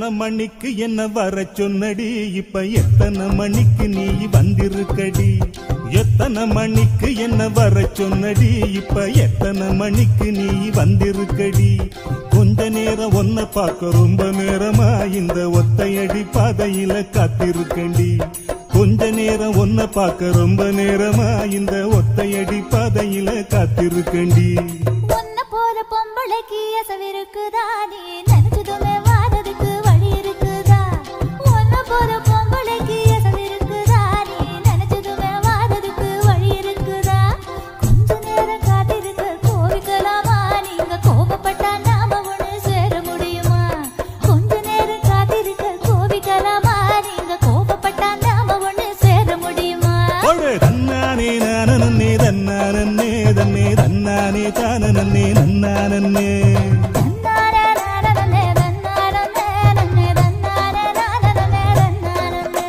எத்தனை மணிக்கு என்ன வர சொன்னடி இப்ப எத்தனை மணிக்கு நீ வந்திருக்கடி எத்தனை மணிக்கு என்ன வர சொன்னடி இப்ப எத்தனை மணிக்கு நீ வந்திருக்கடி கொஞ்ச நேரம் ஒன்ன பார்க்க ரொம்ப நேரமா இந்த ஒத்தையடி பாதையில காத்திருக்கண்டி கொஞ்ச நேரம் ஒன்ன பார்க்க ரொம்ப நேரமா இந்த ஒத்தையடி பாதையில காத்திருக்கண்டி உன்னை போல பொம்பளைக்கு அசவிருக்குதா நீ நினைச்சதுமே வாரதுக்கு வழி இருக்குதா உன்னை போல பொம்பளைக்கு அசவிருக்குதா நீ நினைச்சதுமே வாரதுக்கு வழி இருக்குதா கொஞ்ச நேரம் காத்திருக்க கோவிக்கலாமா நீங்க கோபப்பட்டா நாம ஒண்ணு சேர முடியுமா கொஞ்ச நேரம் காத்திருக்க கோவிக்கலாமா நீங்க கோபப்பட்டா நாம ஒண்ணு சேர முடியுமா ஒழு தன்னானே நானே தன்னானே தன்னே தன்னானே தானே நன்னானே தன்னாரே நானனே தன்னாரனே நன்னே தன்னாரே நானனே தன்னாரனே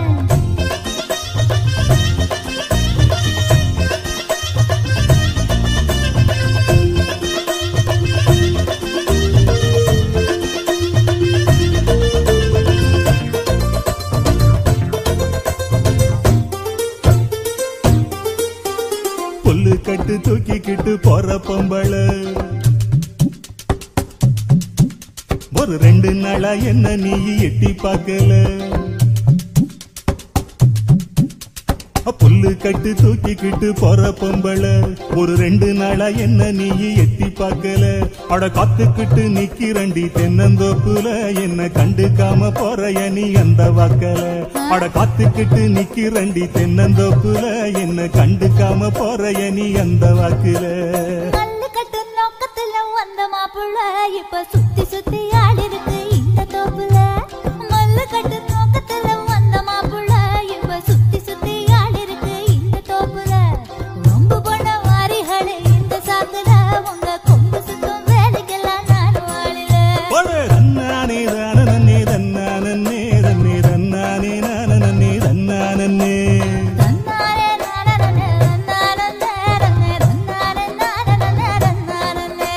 புல்லு கட்டு தூக்கிக்கிட்டு போற பொம்பள ஒரு ரெண்டு நாளா என்ன நீ எட்டி பார்க்கல புல்லு கட்டு தூக்கிக்கிட்டு போற பொம்பள ஒரு ரெண்டு நாளா என்ன நீ எட்டி பார்க்கல அட காத்துக்கிட்டு நிக்கிறண்டி தென்னந்தோப்புல என்ன கண்டுக்காம போறைய நீ அந்த வாக்கல அட காத்துக்கிட்டு நிக்கிறண்டி தென்னந்தோப்புல என்ன கண்டுக்காம போறைய நீ அந்த வாக்குல மல்லு கட்டு நோக்கத்துல வந்த மாப்புள்ள இப்ப சுத்தி சுத்தி ஆடி இருக்கு இந்த தோப்புல மல்லு கட்டு நோக்கத்துல வந்த மாப்புள்ள இப்ப சுத்தி சுத்தி ஆடி இருக்கு இந்த தோப்புல ரொம்ப பண்ண வாரிகளே இந்த சாக்குல உங்க கொம்பு சுத்தம் வேலைக்கெல்லாம் நான் வாழல ஒழு தன்னானே தானே தன்னானே தன்னே தன்னானே நானே தன்னானே தன்னாரே நானனே தன்னாரனே ரன்னே தன்னாரே நானனே தன்னாரனே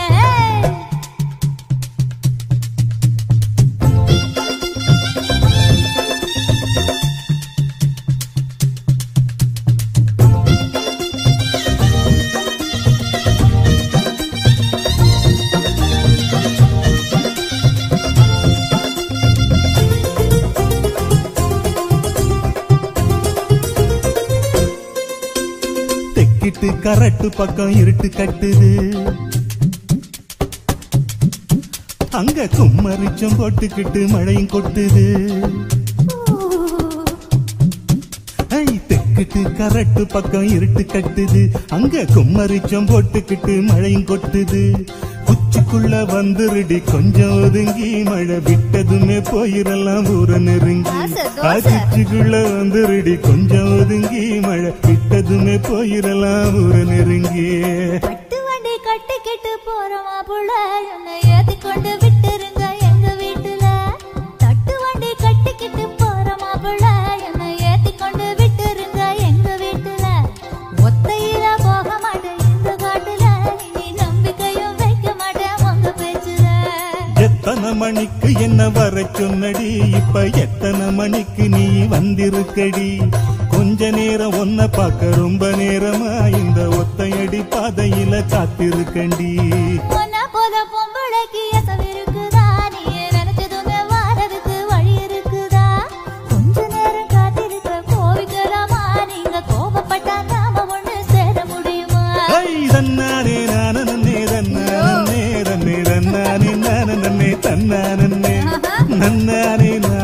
தெக்கிட்டு கரட்டு பக்கம் இருட்டு கட்டுது அங்க கும்மரிச்சம் போட்டுக்கிட்டு மழையும் கொட்டுது ஐ தெக்கிட்டு கரட்டு பக்கம் இருட்டு கட்டுது அங்க கும்மரிச்சம் போட்டுக்கிட்டு மழையும் கொட்டுது உச்சிக்குள்ள வந்துருடி கொஞ்சம் ஒதுங்கி மழை விட்டதுமே போயிரலாம் ஊர நெருங்கி தோசை, தோசை. அதிர்ச்சிக்குள்ள வந்துருடி கொஞ்சம் ஒதுங்கி மழை விட்டதுமே போயிரலாம் ஊர நெருங்கி பட்டு வண்டி கட்டிக்கிட்டு போற மாப்புள்ள என்னை ஏத்தி கொண்டு விட்டுருங்க எங்க வீட்டுல தட்டு வண்டி கட்டிக்கிட்டு போற மாப்புள்ள என்னை ஏத்தி கொண்டு விட்டுருங்க எங்க வீட்டுல ஒத்தையில போக மாட்டேன் இந்த காட்டுல இனி நம்பிக்கையும் வைக்க மாட்டேன் உங்க பேச்சுல எத்தனை மணிக்கு என்ன வர சொன்னடி இப்ப எத்தனை மணிக்கு நீ வந்திருக்கடி கொஞ்ச நேரம் ஒன்ன பார்க்க ரொம்ப நேரமா இந்த ஒத்தையடி பாதையில காத்திருக்கண்டி உன்னை போல பொம்பளைக்கு எசவிருக்குதா? நீ நினைச்சதுமே வாரதுக்கு வழி இருக்குதா? கொஞ்ச நேரம் காத்திருக்க கோவிக்கலாமா? நீங்க கோபப்பட்டா நாம ஒண்ணு சேர முடியுமா? ஐ, தன்னானே நானே தன்னானே தன்னே தன்னானே நானே தன்னானே நன்னானே